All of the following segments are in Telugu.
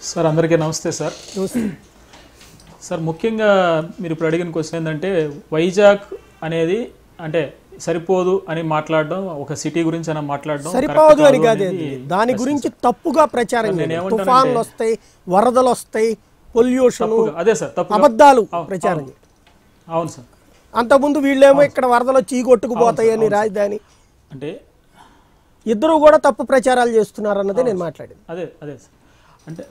సార్ అందరికీ నమస్తే సార్ చూస్తే సార్ ముఖ్యంగా మీరు ఇప్పుడు అడిగిన క్వశ్చన్ ఏంటంటే వైజాగ్ అనేది అంటే సరిపోదు అని మాట్లాడడం ఒక సిటీ గురించి అని మాట్లాడడం సరిపోదు correct అని కాదు కాదు అనేది అది. దాని గురించి తప్పుగా ప్రచారం నేను చేయడం. ఏమంటానంటే- తుఫాన్లు వస్తాయి వరదలు వస్తాయి పొల్యూషన్ తప్పుగా- అదే సార్ తప్పు అబద్ధాలు ప్రచారం చేయడం అవును సార్ అంతకుముందు వీళ్ళేమో ఇక్కడ వరదలు వచ్చి ఈ కొట్టుకుపోతాయి అని రాజధాని అంటే ఇద్దరు కూడా తప్పు ప్రచారాలు చేస్తున్నారు అన్నదే నేను మాట్లాడింది అదే అదే సార్ అంటే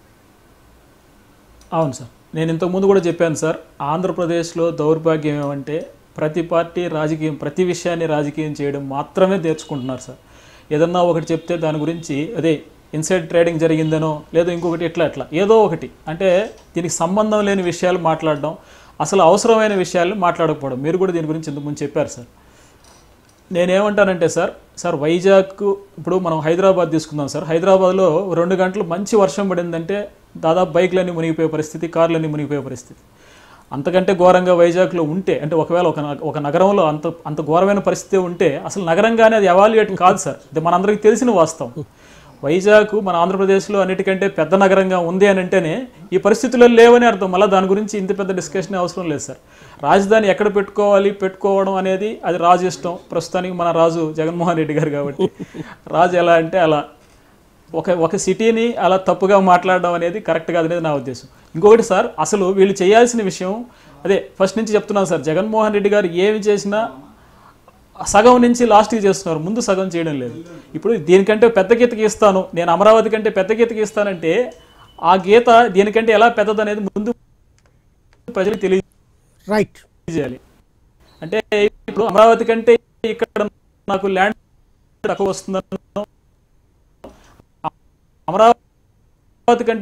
అవును సార్ నేను ఇంతకుముందు కూడా చెప్పాను సార్ ఆంధ్రప్రదేశ్లో దౌర్భాగ్యం ఏమంటే ప్రతి పార్టీ రాజకీయం ప్రతి విషయాన్ని రాజకీయం చేయడం మాత్రమే నేర్చుకుంటున్నారు సార్ ఏదన్నా ఒకటి చెప్తే దాని గురించి అదే ఇన్సైడ్ ట్రేడింగ్ జరిగిందనో లేదో ఇంకొకటి ఇట్లా ఇట్లా ఏదో ఒకటి అంటే దీనికి సంబంధం లేని విషయాలు మాట్లాడడం అసలు అవసరమైన విషయాలు మాట్లాడకపోవడం మీరు కూడా దీని గురించి ఇంతకుముందు చెప్పారు సార్ నేనేమంటానంటే సార్ సార్ వైజాగ్ ఇప్పుడు మనం హైదరాబాద్ తీసుకుందాం సార్ హైదరాబాద్లో రెండు గంటలు మంచి వర్షం పడిందంటే దాదాపు బైక్లన్నీ మునిగిపోయే పరిస్థితి కార్లన్నీ మునిగిపోయే పరిస్థితి అంతకంటే ఘోరంగా వైజాగ్లో ఉంటే అంటే ఒకవేళ ఒక నగ- ఒక నగరంలో అంత అంత ఘోరమైన పరిస్థితి ఉంటే అసలు నగరంగానే అది ఎవాల్యుయేట్ కాదు సార్ ఇది మనందరికీ తెలిసిన వాస్తవం వైజాగ్ మన ఆంధ్రప్రదేశ్లో అన్నిటికంటే పెద్ద నగరంగా ఉంది అని అంటేనే ఈ పరిస్థితుల్లో లేవని అర్థం మళ్ళీ దాని గురించి ఇంత పెద్ద డిస్కషన్ అవసరం లేదు సార్ రాజధాని ఎక్కడ పెట్టుకోవాలి పెట్టుకోవడం అనేది అది రాజు ఇష్టం ప్రస్తుతానికి మన రాజు జగన్మోహన్ రెడ్డి గారు కాబట్టి రాజు ఎలా అంటే అలా ఒక ఒక సిటీని అలా తప్పుగా మాట్లాడడం అనేది కరెక్ట్ కాదనేది నా ఉద్దేశం ఇంకొకటి సార్ అసలు వీళ్ళు చేయాల్సిన విషయం అదే ఫస్ట్ నుంచి చెప్తున్నాను సార్ జగన్మోహన్ రెడ్డి గారు ఏమి చేసినా సగం నుంచి లాస్ట్కి చేస్తున్నారు ముందు సగం చేయడం లేదు ఇప్పుడు దీనికంటే పెద్ద గీత గీస్తాను నేను అమరావతి కంటే పెద్ద గీత గీస్తానంటే ఆ గీత దీనికంటే ఎలా పెద్దదనేది ముందు ప్రజలకు రైట్ తెలియజేయాలి అంటే ఇప్పుడు అమరావతి కంటే ఇక్కడ నాకు ల్యాండ్ తక్కువ వస్తుందనో అమరావతి కంటే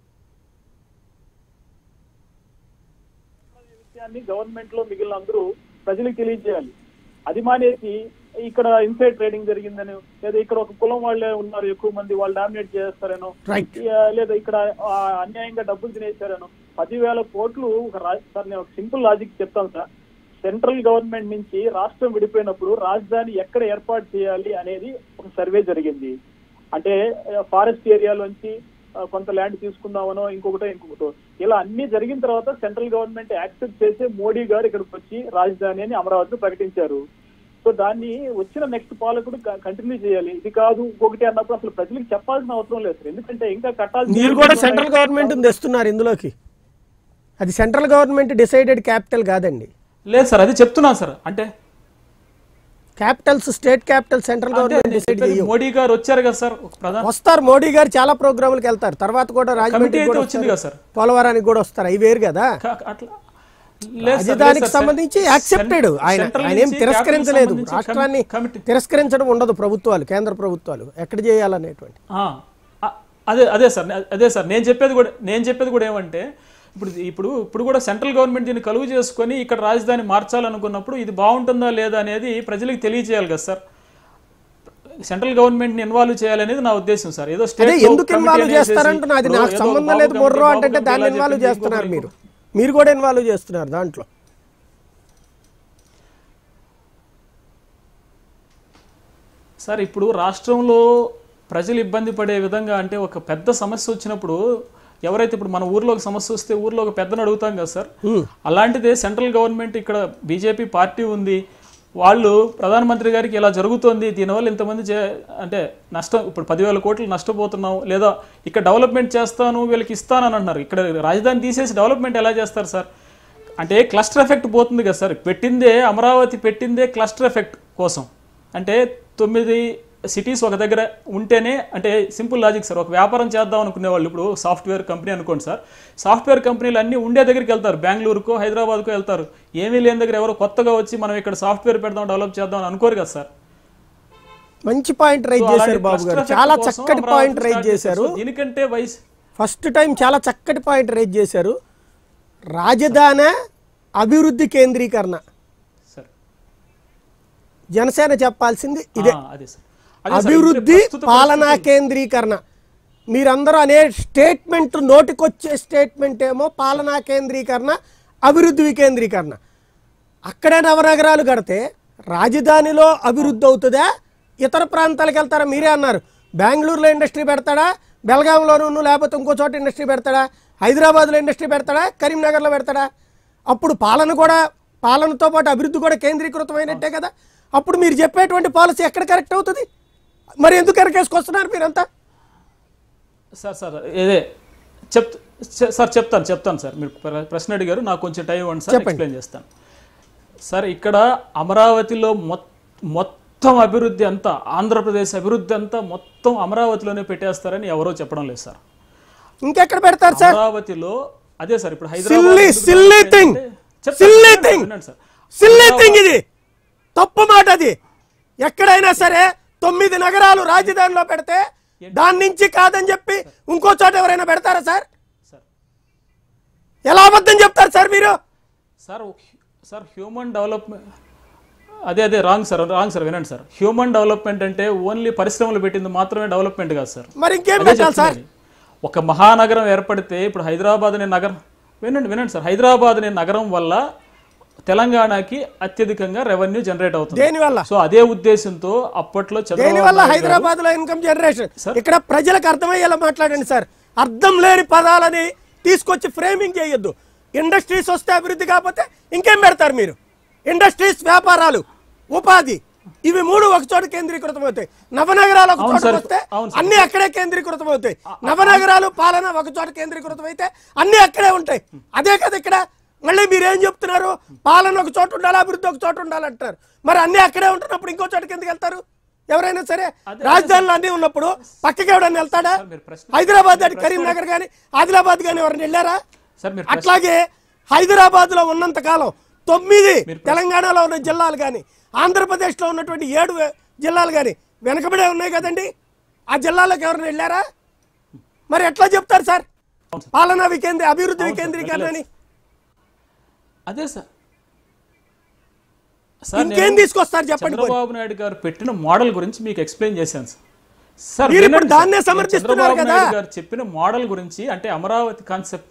విషయాన్ని గవర్నమెంట్ లో మిగిలిన అందరూ ప్రజలకు తెలియజేయాలి అది మానేసి ఇక్కడ ఇన్సైడ్ ట్రేడింగ్ జరిగిందని లేదా ఇక్కడ ఒక కులం వాళ్ళే ఉన్నారు ఎక్కువ మంది వాళ్ళు డామినేట్ చేస్తారనో రైట్ ఆ, లేదా ఇక్కడ ఆ, అన్యాయంగా డబ్బులు తినేశారనో పదివేల కోట్లు ఒక రా- సార్ నేను ఒక సింపుల్ లాజిక్ చెప్తాను సార్ సెంట్రల్ గవర్నమెంట్ నుంచి రాష్ట్రం విడిపోయినప్పుడు రాజధాని ఎక్కడ ఏర్పాటు చేయాలి అనేది ఒక సర్వే జరిగింది అంటే ఫారెస్ట్ ఏరియాలోంచి ఆ, కొంత ల్యాండ్ తీసుకుందామనో ఇంకొకటో ఇంకొకటో ఇలా అన్ని జరిగిన తర్వాత సెంట్రల్ గవర్నమెంట్ యాక్సెప్ట్ చేసి మోడీ గారు ఇక్కడికి వచ్చి రాజధాని అని అమరావతి ప్రకటించారు సో దాన్ని వచ్చిన నెక్స్ట్ పాలకుడు కంటిన్యూ చేయాలి ఇది కాదు ఇంకొకటి అన్నప్పుడు అసలు ప్రజలకు చెప్పాల్సిన అవసరం లేదు సార్. ఎందుకంటే ఇంకా కట్టాల్సిన మీరు కూడా సెంట్రల్ గవర్నమెంట్ తెస్తున్నారు ఇందులోకి అది సెంట్రల్ గవర్నమెంట్ డిసైడెడ్ క్యాపిటల్ కాదండి లేదు సార్ అది చెప్తున్నాను సార్ అంటే క్యాపిటల్స్ స్టేట్ క్యాపిటల్ సెంట్రల్ అంటే గవర్నమెంట్ నేను డిసైడ్ చెప్పేది మోడీ గారు వచ్చారు కదా సార్ ఒక ప్రధాన వస్తారు మోడీ గారు చాలా ప్రోగ్రాములకు వెళ్తారు తర్వాత కూడా కమిటీ రాజమండ్రి అయితే కూడా వచ్చింది కదా సార్ పోలవరానికి కూడా వస్తారు అవి వేరు కదా క- అట్లా లేదు సార్, రాజధానికి లేదు సార్. సంబంధించి సెం- యాక్సెప్టెడ్ ఆయన సెంట్రల్ ఆయన ఏం నుంచి తిరస్కరించలేదు క్యాపిటల్ సంబంధించి రాష్ట్రాన్ని కమిటీ తిరస్కరించడం ఉండదు ప్రభుత్వాలు కేంద్ర ప్రభుత్వాలు ఎక్కడ చేయాలనేటువంటి ఆ, ఆ, అదే అదే సార్ నే- అదే సార్ నేను చెప్పేది కూడా నేను చెప్పేది కూడా ఏమంటే ఇప్పుడు ఇప్పుడు ఇప్పుడు కూడా సెంట్రల్ గవర్నమెంట్ దీన్ని కలుగు చేసుకొని ఇక్కడ రాజధాని మార్చాలనుకున్నప్పుడు ఇది బాగుంటుందా లేదా అనేది ప్రజలకు తెలియజేయాలి కదా సార్ సెంట్రల్ గవర్నమెంట్ ని ఇన్వాల్వ్ చేయాలనేది నా ఉద్దేశం సార్ ఏదో అదే స్టేట్ ఎందుకు ఇన్వాల్వ్ చేస్తారంటున్నా అది నాకు సంబంధం లేదు మొర్రో అంటే దాన్ని ఇన్వాల్వ్ చేస్తున్నారు మీరు మీరు కూడా ఇన్వాల్వ్ చేస్తున్నారు దాంట్లో సార్ ఇప్పుడు రాష్ట్రంలో ప్రజలు ఇబ్బంది పడే విధంగా అంటే ఒక పెద్ద సమస్య వచ్చినప్పుడు ఎవరైతే ఇప్పుడు మన ఊర్లో ఒక సమస్య వస్తే ఊర్లో ఒక పెద్దను అడుగుతాం కదా సార్ అలాంటిదే సెంట్రల్ గవర్నమెంట్ ఇక్కడ బీజేపీ పార్టీ ఉంది వాళ్ళు ప్రధానమంత్రి గారికి ఇలా జరుగుతోంది దీనివల్ల ఇంతమంది చే అంటే నష్టం ఇప్పుడు పదివేల కోట్లు నష్టపోతున్నాం లేదా ఇక్కడ డెవలప్మెంట్ చేస్తాను వీళ్ళకి ఇస్తానని అంటున్నారు ఇక్కడ రాజధాని తీసేసి డెవలప్మెంట్ ఎలా చేస్తారు సార్ అంటే క్లస్టర్ ఎఫెక్ట్ పోతుంది కదా సార్ పెట్టిందే అమరావతి పెట్టిందే క్లస్టర్ ఎఫెక్ట్ కోసం అంటే తొమ్మిది సిటీస్ ఒక దగ్గర ఉంటేనే అంటే సింపుల్ లాజిక్ సార్ ఒక వ్యాపారం చేద్దాం అనుకునే వాళ్ళు ఇప్పుడు సాఫ్ట్వేర్ కంపెనీ అనుకోండి సార్ సాఫ్ట్వేర్ కంపెనీలు అన్నీ ఉండే దగ్గరికి వెళ్తారు బెంగళూరుకో హైదరాబాద్కో వెళ్తారు ఏమీ లేని దగ్గర ఎవరో కొత్తగా వచ్చి మనం ఇక్కడ సాఫ్ట్వేర్ పెడదాం డెవలప్ చేద్దాం అని అనుకోరు కదా సార్ మంచి పాయింట్ రైజ్ సో అలాంటి చేశారు బాబు cluster గారు effect చాలా కోసం చక్కటి అమరావతి పాయింట్ రైజ్ start చేశారు సో దీనికంటే వయసు ఫస్ట్ టైం చాలా చక్కటి పాయింట్ రైజ్ చేశారు రాజధాని అభివృద్ధి కేంద్రీకరణ సార్ జనసేన చెప్పాల్సింది ఇదే ఆ, అదే సార్ అదే సార్, అభివృద్ధి ఇప్పుడు ప్రస్తుత పాలనా కేంద్రీకరణ మీరందరూ అనే స్టేట్మెంట్ నోటికొచ్చే స్టేట్మెంట్ ఏమో పాలనా కేంద్రీకరణ అభివృద్ధి వికేంద్రీకరణ అక్కడే నవనగరాలు కడితే రాజధానిలో అభివృద్ధి అవుతుందా ఇతర ప్రాంతాలకు వెళ్తారా మీరే అన్నారు బెంగళూరులో ఇండస్ట్రీ పెడతాడా బెల్గాంలోనూ లేకపోతే ఇంకో చోట ఇండస్ట్రీ పెడతాడా హైదరాబాద్లో ఇండస్ట్రీ పెడతాడా కరీంనగర్లో పెడతాడా అప్పుడు పాలన కూడా పాలనతో పాటు అభివృద్ధి కూడా కేంద్రీకృతమైనట్టే కదా అప్పుడు మీరు చెప్పేటువంటి పాలసీ ఎక్కడ కరెక్ట్ అవుతుంది మరి ఎందుకు ఎరకేసుకొస్తున్నారు మీరంతా సార్ సార్ ఇదే చెప్ చె- సార్ చెప్తాను చెప్తాను సార్ మీరు ప్ర- ప్రశ్న అడిగారు నాకు కొంచెం టైం ఇవ్వండి సార్ ఎక్స్ప్లెయిన్ చేస్తాను సార్ ఇక్కడ అమరావతిలో మొత్- మొత్తం అభివృద్ధి అంతా ఆంధ్రప్రదేశ్ అభివృద్ధి అంతా మొత్తం అమరావతిలోనే పెట్టేస్తారని ఎవరో చెప్పడం లేదు సార్ ఇంకెక్కడ పెడతారు సార్ అమరావతిలో అదే సార్ ఇప్పుడు సిల్లీ హైదరాబాద్ సిల్లీ థింగ్ చెప్తాను, సిల్లీ వినండి, థింగ్ వినండి సార్ సిల్లీ థింగ్ ఇది తప్పు మాట అది ఎక్కడైనా సరే తొమ్మిది నగరాలు రాజధానిలో పెడితే దాని నుంచి కాదని చెప్పి ఇంకో చోట ఎవరైనా పెడతారా సార్ సార్ ఎలా అబద్ధం చెప్తారు సార్ మీరు సార్ సార్ హ్యూమన్ డెవలప్మెంట్ అదే అదే రాంగ్ సార్ రాంగ్ సార్ వినండి సార్ హ్యూమన్ డెవలప్మెంట్ అంటే ఓన్లీ పరిశ్రమలు పెట్టింది మాత్రమే డెవలప్మెంట్ కాదు సార్ మరి ఇంకేం అదే పెట్టాలి సార్ చెప్తున్నది. ఒక మహానగరం ఏర్పడితే ఇప్పుడు హైదరాబాద్ అనే నగరం వినండి వినండి సార్ హైదరాబాద్ అనే నగరం వల్ల తెలంగాణకి అత్యధికంగా రెవెన్యూ జనరేట్ అవుతుంది దేనివల్ల సో అదే ఉద్దేశంతో అప్పట్లో చంద్రబాబు దేనివల్ల నాయుడు గారు- హైదరాబాద్ లో ఇన్కమ్ జనరేషన్ ఇక్కడ ప్రజలకు అర్థమయ్యేలా మాట్లాడండి సార్ అర్థం లేని పదాలని తీసుకొచ్చి ఫ్రేమింగ్ చేయొద్దు ఇండస్ట్రీస్ వస్తే అభివృద్ధి కాకపోతే ఇంకేం పెడతారు మీరు ఇండస్ట్రీస్ వ్యాపారాలు ఉపాధి ఇవి మూడు ఒక చోట కేంద్రీకృతం అవుతాయి నవనగరాలు ఒక అవును చోట సార్. వస్తే అవును సార్. అన్ని అక్కడే కేంద్రీకృతం అవుతాయి నవనగరాలు పాలన ఒక చోట కేంద్రీకృతం అయితే అన్ని అక్కడే ఉంటాయి అదే కదా ఇక్కడ మళ్ళీ మీరు ఏం చెప్తున్నారు పాలన ఒక చోట ఉండాలి అభివృద్ధి ఒక చోట ఉండాలంటారు మరి అన్ని అక్కడే ఉంటున్నప్పుడు ఇంకో చోటకి ఎందుకు వెళ్తారు ఎవరైనా సరే రాజధానులు అన్ని ఉన్నప్పుడు పక్కకి ఎవడన్నా వెళ్తాడా సార్, మీరు ప్రశ్న- హైదరాబాద్ అంటే కరీంనగర్ కానీ ఆదిలాబాద్ కానీ ఎవరైనా వెళ్ళారా సార్ మీరు అట్లాగే హైదరాబాద్ లో ఉన్నంత కాలం తొమ్మిది తెలంగాణలో ఉన్న జిల్లాలు కానీ ఆంధ్రప్రదేశ్ లో ఉన్నటువంటి ఏడు వే- జిల్లాలు కానీ వెనకబడే ఉన్నాయి కదండి ఆ జిల్లాలకు ఎవరైనా వెళ్ళారా మరి ఎట్లా చెప్తారు సార్ పాలనా వికేంద్రీ అభివృద్ధి వికేంద్రీకరణ అని అదే సార్ సార్ ఇంకేం నేను తీసుకొస్తారు చెప్పండి పోనీ. చంద్రబాబు నాయుడు గారు పెట్టిన మోడల్ గురించి మీకు ఎక్స్ప్లెయిన్ చేశాను సార్ సార్ మీరు ఇప్పుడు వినండి సార్. దాన్నే నేను సమర్థిస్తున్నారు చంద్రబాబు కదా. నాయుడు గారు చెప్పిన మోడల్ గురించి అంటే అమరావతి కాన్సెప్ట్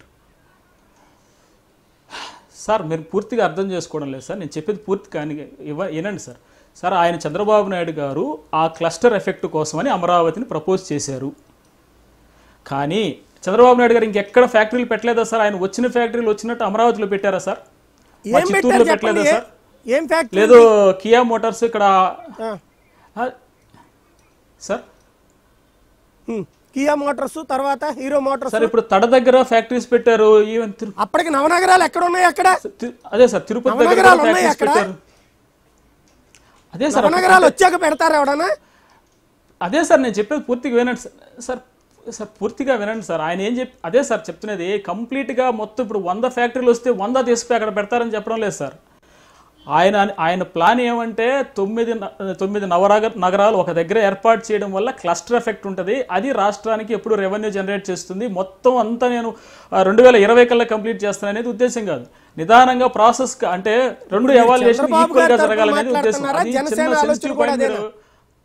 సార్ మీరు పూర్తిగా అర్థం చేసుకోవడం లేదు సార్ నేను చెప్పేది పూర్తి కానీ ఇవ్వ వినండి సార్ సార్ ఆయన చంద్రబాబు నాయుడు గారు ఆ క్లస్టర్ ఎఫెక్ట్ కోసమని అమరావతిని ప్రపోజ్ చేశారు కానీ చంద్రబాబు నాయుడు గారు ఇంకెక్కడ ఫ్యాక్టరీలు పెట్టలేదా సార్ ఆయన వచ్చిన ఫ్యాక్టరీలు వచ్చినట్టు అమరావతిలో పెట్టారా సార్ మా ఏం చిత్తూరులో పెట్టారు చెప్పండి పెట్టలేదా సార్ ఏం ఫ్యాక్టరీ లేదు కియా మోటార్స్ ఇక్కడ ఆ, ఆ, సార్ ఉమ్. కియా మోటార్స్ తర్వాత హీరో మోటార్స్ సార్ ఇప్పుడు తడ దగ్గర ఫ్యాక్టరీస్ పెట్టారు ఈవెన్ తిరు అప్పటికి నవనగరాలు ఎక్కడ ఉన్నాయి అక్కడ తి- అదే సార్ తిరుపతి దగ్గర నవనగరాలు కూడా ఉన్నాయి ఫ్యాక్టరీస్ అక్కడ? పెట్టారు అదే సార్ నవనగరాలు వచ్చాక పెడతారా ఎవడన్నా అదే సార్ నేను చెప్పేది పూర్తిగా వినండి సార్ సార్ సార్ పూర్తిగా వినండి సార్ ఆయన ఏం చెప్ అదే సార్ చెప్తున్నది కంప్లీట్గా మొత్తం ఇప్పుడు వంద ఫ్యాక్టరీలు వస్తే వంద తీసుకుపోయి అక్కడ పెడతారని చెప్పడం లేదు సార్ ఆయన ఆయన ప్లాన్ ఏమంటే తొమ్మిది న- తొమ్మిది నవరాగ నగరాలు ఒక దగ్గర ఏర్పాటు చేయడం వల్ల క్లస్టర్ ఎఫెక్ట్ ఉంటుంది అది రాష్ట్రానికి ఎప్పుడు రెవెన్యూ జనరేట్ చేస్తుంది మొత్తం అంతా నేను రెండు వేల ఇరవై కల్లా కంప్లీట్ చేస్తాను అనేది ఉద్దేశం కాదు నిదానంగా ప్రాసెస్ అంటే రెండు ఎవాల్యుయేషన్ చంద్రబాబు ఈక్వల్ గా గారి తరపున జరగాలనేది ఉద్దేశం మాట్లాడుతున్నారా? అది జనసేన చిన్న ఆలోచన sensitive కూడా point అదేనా? మీరు-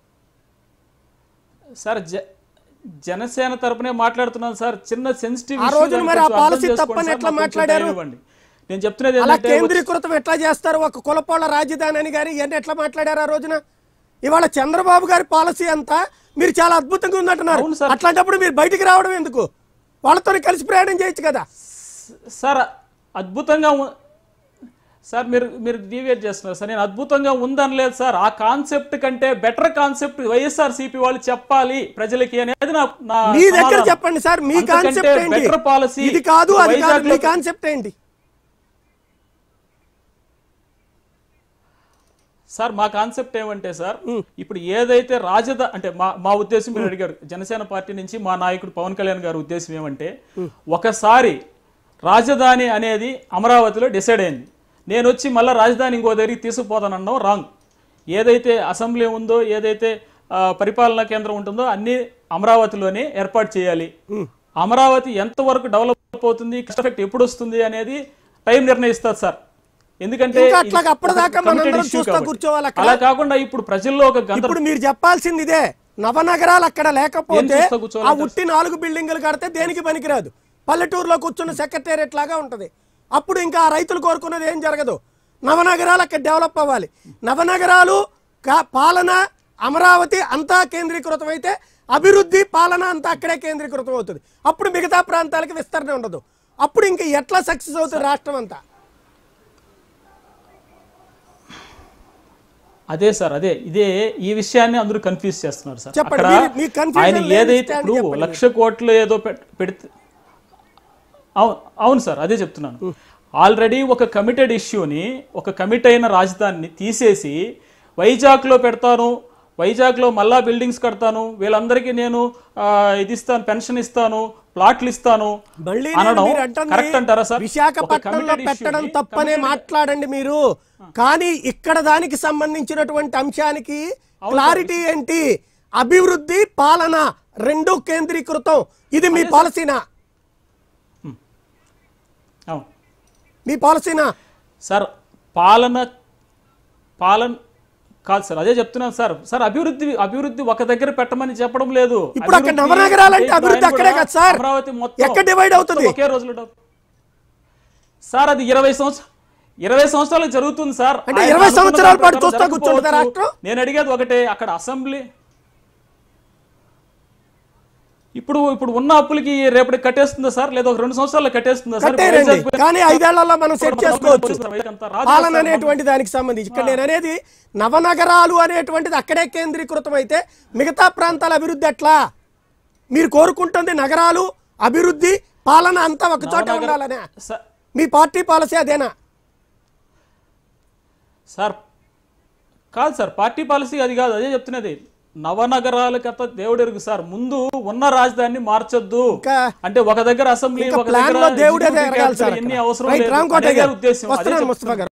సార్ జ- జనసేన తరపునే మాట్లాడుతున్నాను సార్ చిన్న సెన్సిటివ్ ఆ రోజున మరి ఆ పాలసీ తప్పని ఎట్లా మాట్లాడారు? నేను చెప్తున్నది అలా ఏంటంటే కేంద్రీకృతం ఎట్లా చేస్తారు ఒక కులపోళ్ళ రాజధాని అని గాని ఇవన్నీ ఎట్లా మాట్లాడారు ఆ రోజున ఇవాళ చంద్రబాబు గారి పాలసీ అంతా మీరు చాలా అద్భుతంగా ఉందంటున్నారు అవును సార్. అట్లాంటప్పుడు మీరు బయటికి రావడం ఎందుకు వాళ్ళతో కలిసి ప్రయాణం చేయొచ్చు కదా సార్ అద్భుతంగా ఉ- సార్ మీరు మీరు డీవియేట్ చేస్తున్నారు సార్ నేను అద్భుతంగా ఉందనలేదు సార్ ఆ కాన్సెప్ట్ కంటే బెటర్ కాన్సెప్ట్ వైఎస్ఆర్ సిపి వాళ్ళు చెప్పాలి ప్రజలకి అనేది నా నా మీ దగ్గర సమాధానం. చెప్పండి సార్ మీ అంతకంటే కాన్సెప్ట్ ఏంటి better policy ఇది కాదు అది కాదు వైజాగ్లో- మీ కాన్సెప్ట్ ఏంటి సార్ మా కాన్సెప్ట్ ఏమంటే సార్ ఇప్పుడు ఏదైతే రాజధా అంటే మా మా ఉద్దేశం మీరు అడిగారు జనసేన పార్టీ నుంచి మా నాయకుడు పవన్ కళ్యాణ్ గారి ఉద్దేశం ఏమంటే ఒకసారి రాజధాని అనేది అమరావతిలో డిసైడ్ అయింది నేను వచ్చి మళ్ళీ రాజధాని ఇంకో దగ్గరికి తీసుకుపోతానన్నాం రాంగ్ ఏదైతే అసెంబ్లీ ఉందో ఏదైతే ఆ, పరిపాలనా కేంద్రం ఉంటుందో అన్ని అమరావతిలోనే ఏర్పాటు చేయాలి అమరావతి ఎంతవరకు డెవలప్ అవుతుంది ఎఫెక్ట్ ఎప్పుడు వస్తుంది అనేది టైం నిర్ణయిస్తారు సార్ ఎందుకంటే ఇంకా ఇది అట్లాగా అప్పటిదాకా ఒక committed మనందరం issue చూస్తా కాబట్టి. కూర్చోవాలి అక్కడ. అలా కాకుండా ఇప్పుడు ప్రజల్లో ఒక గందర ఇప్పుడు మీరు చెప్పాల్సింది ఇదే నవనగరాలు అక్కడ లేకపోతే చూస్తా కూర్చోవాలి ఆ ఉట్టి నాలుగు బిల్డింగులు కడితే దేనికి పనికిరాదు పల్లెటూరులో కూర్చున్న సెక్రటేరియట్ లాగా ఉంటది అప్పుడు ఇంకా ఆ రైతులు కోరుకున్నది ఏం జరగదు నవనగరాలు అక్కడ డెవలప్ అవ్వాలి నవనగరాలు కా- పాలన అమరావతి అంతా కేంద్రీకృతం అయితే అభివృద్ధి పాలన అంతా అక్కడే కేంద్రీకృతం అవుతుంది అప్పుడు మిగతా ప్రాంతాలకు విస్తరణ ఉండదు అప్పుడు ఇంకా ఎట్లా సక్సెస్ అవుతుంది రాష్ట్రం అంతా అదే సార్ అదే ఇదే ఈ విషయాన్ని అందరూ కన్ఫ్యూజ్ చేస్తున్నారు సార్ చెప్పండి, అక్కడ మీరు- మీ confusion ఆయన లేని ఏదైతే stand ఇప్పుడు చెప్పండి లక్ష కోట్లు ఏదో పెట్- పెడితే అవును అవును సార్ అదే చెప్తున్నాను ఆల్రెడీ ఒక కమిటెడ్ ఇష్యూని ఒక కమిట్ అయిన రాజధానిని తీసేసి వైజాగ్లో పెడతాను వైజాగ్లో మళ్ళా బిల్డింగ్స్ కడతాను వీళ్ళందరికీ నేను ఆ, ఇది ఇస్తాను పెన్షన్ ఇస్తాను ప్లాట్లు ఇస్తాను మళ్ళీ నేను అనడం మీరు అంటుంది కరెక్ట్ అంటారా సార్ ఒక విశాఖపట్నంలో committed పెట్టడం issue ని తప్పనే committed- మాట్లాడండి మీరు కానీ ఇక్కడ దానికి సంబంధించినటువంటి అంశానికి క్లారిటీ ఏంటి అభివృద్ధి పాలన రెండు కేంద్రీకృతం ఇది మీ పాలసీనా అవును మీ పాలసీనా సార్ పాలన పాలన కాదు సార్ అదే చెప్తున్నాను సార్ సార్ అభివృద్ధి అభివృద్ధి ఒక దగ్గర పెట్టమని చెప్పడం లేదు ఇప్పుడు అక్కడ అభివృద్ధి నవనగరాలు అంటే ఇప్పుడు అభివృద్ధి ఆయన అక్కడే కూడా కదా సార్? అమరావతి మొత్తం ఎక్కడ divide అవుతుంది? మొత్తం ఒకే రోజులో డెవలప్. సార్ అది ఇరవై సంవత్సరం ఇరవై సంవత్సరాలకు జరుగుతుంది సార్ అంటే ఆయన 20 అనుకున్న సంవత్సరాల దాని పాటు ప్రకారం చూస్తా కూర్చుంటుందా జరగకపోవచ్చు. రాష్ట్రం? నేను అడిగేది ఒకటే అక్కడ అసెంబ్లీ ఇప్పుడు ఇప్పుడు ఉన్న అప్పులకి రేపటికి కట్టేస్తుందా సార్ లేదా ఒక రెండు సంవత్సరాలు కట్టేస్తుందా సార్ కట్టేరండి వైజాగ్ కానీ ఐదేళ్లలో మనం సెట్ ఇప్పుడు చేసుకోవచ్చు వైజాగ్ అంతా రాజు పాలన చేస్తారు. అనేటువంటి దానికి సంబంధించి ఇక్కడ నేను అనేది నవనగరాలు అనేటువంటిది అక్కడే కేంద్రీకృతం అయితే మిగతా ప్రాంతాల అభివృద్ధి ఎట్లా మీరు కోరుకుంటుంది నగరాలు అభివృద్ధి పాలన అంతా ఒక చోట నవనగర- ఉండాలనే సార్ మీ పార్టీ పాలసీ అదేనా సార్ కాదు సార్ పార్టీ పాలసీ అది కాదు అదే చెప్తున్నది నవనగరాల కథ దేవుడెరుగు సార్ ముందు ఉన్న రాజధానిని మార్చొద్దు ఇంకా అంటే ఒక దగ్గర అసెంబ్లీ ఇంకా ఒక ప్లాన్ దగ్గర లో దేవుడే executive ఎరగాలి సార్ capital ఎన్ని అక్కడ. అవసరం రైట్ లేదు రామ్ కోటయ్య అదే గారు ఉద్దేశం అదే వస్తున్నాను చెప్తున్నాను. ముస్తఫా గారు